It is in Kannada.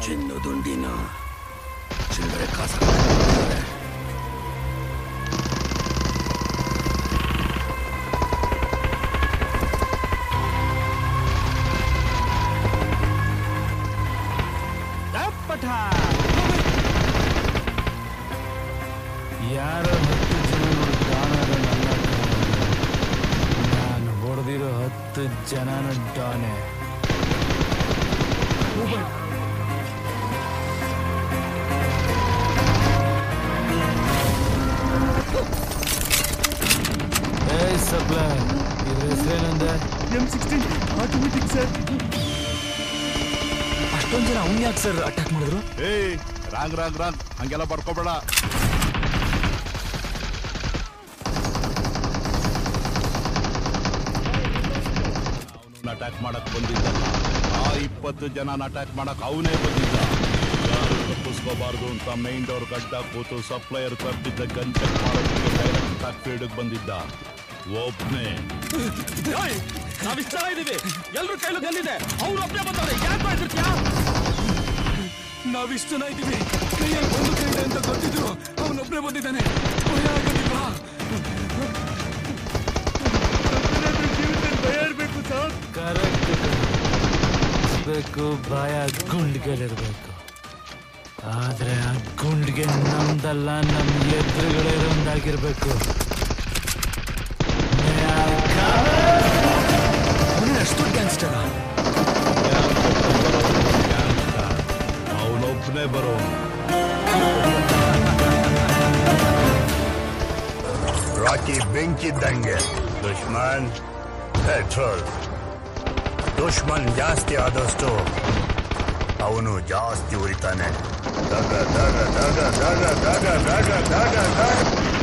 ಚಿನ್ನು ದುಂಡಿನ ಚಿಲ್ಲರೆ ಕಾಸ ದಪ್ಪಟ ಯಾರೋ ಹತ್ತು ಜನ ಡಾನರ ನನ್ನ ನಾನು ಹೊಡೆದಿರೋ ಹತ್ತು ಜನನ ಡಾನೆ ಏಯ್ ಸಪ್ಲೈ ಇದ್ರ ಹೆಸರೇನಂದೆ ಎಂ ಸಿಕ್ಸ್ಟೀನ್ ಆಟೋಮೆಟಿಕ್ ಸರ್ ಅಷ್ಟೊಂದ್ ಜನ ಅವ್ನ್ ಯಾಕೆ ಸರ್ ಅಟ್ಯಾಕ್ ಮಾಡಿದ್ರು ಏಯ್ ರಾಂಗ್ ರಾಂಗ್ ರಾಂಗ್ ಹಂಗೆಲ್ಲ ಬರ್ಕೋಬೇಡ ಅಟ್ಯಾಕ್ ಮಾಡಕ್ ಬಂದಿದ್ದ ಆ ಇಪ್ಪತ್ತು ಜನ ಅಟ್ಯಾಕ್ ಮಾಡಕ್ ಅವನೇ ಬಂದಿದ್ದ ಯಾರು ತಪ್ಪಿಸ್ಕೋಬಾರ್ದು ಅಂತ ಮೈನ್ ಡೋರ್ ಗಡ್ಡ ಕೂತು ಸಪ್ಲೈಯರ್ ತರ್ತಿದ್ದ ಗನ್ ಚೆಕ್ ಮಾಡೋದಕ್ಕೆ ಡೈರೆಕ್ಟ್ ಆಗಿ ಫೀಲ್ಡ್ ಬಂದಿದ್ದ ಒಬ್ನೇ ನಾವಿಷ್ಟ ಇದೀವಿ ಎಲ್ರ ಕೈಲೂ ಗಲ್ಲಿದೆ ಅವ್ರು ಒಬ್ಬನೇ ಬಂದವ್ರೆ ಯಾಕೆ ಮಾಡ್ತಿರ್ತೀಯಾ ನಾವಿಷ್ಟು ಜನ ಇದ್ದೀವಿ ಕೈಯಲ್ಲಿ ಒಂದು ಕೈ ಇದೆ ಅಂತ ಗೊತ್ತಿದ್ರು ಅವನೊಬ್ಬನೇ ಬಂದಿದ್ದಾನೆ ಭಯ ಆಗೋದಿಲ್ವಾ ಭಯ ಇರಬೇಕು ಸರ್ ಕರೆಕ್ಟ್ ಬೇಕು ಭಯ ಗುಂಡ್ಗೆಲಿರ್ಬೇಕು ಆದ್ರೆ ಆ ಗುಂಡ್ಗೆ ನಮ್ದಲ್ಲ ನಮ್ ಎದುರುಗಳಿರೋಂದಾಗಿರ್ಬೇಕು ಅಷ್ಟು ಗ್ಯಾಂಗ್ಸ್ಟರ ಅವನೊಬ್ನೇ ಬರೋ ರಾಕಿ ಬೆಂಕಿದ್ದಂಗೆ ದುಶ್ಮನ್ ಪೆಟ್ರೋಲ್ ದುಶ್ಮನ್ ಜಾಸ್ತಿ ಆದಷ್ಟು ಅವನು ಜಾಸ್ತಿ ಉರಿತಾನೆ ದಗ ದಗ ದಗ ದಗ ದಗ ದಗ ದಗ ದಗ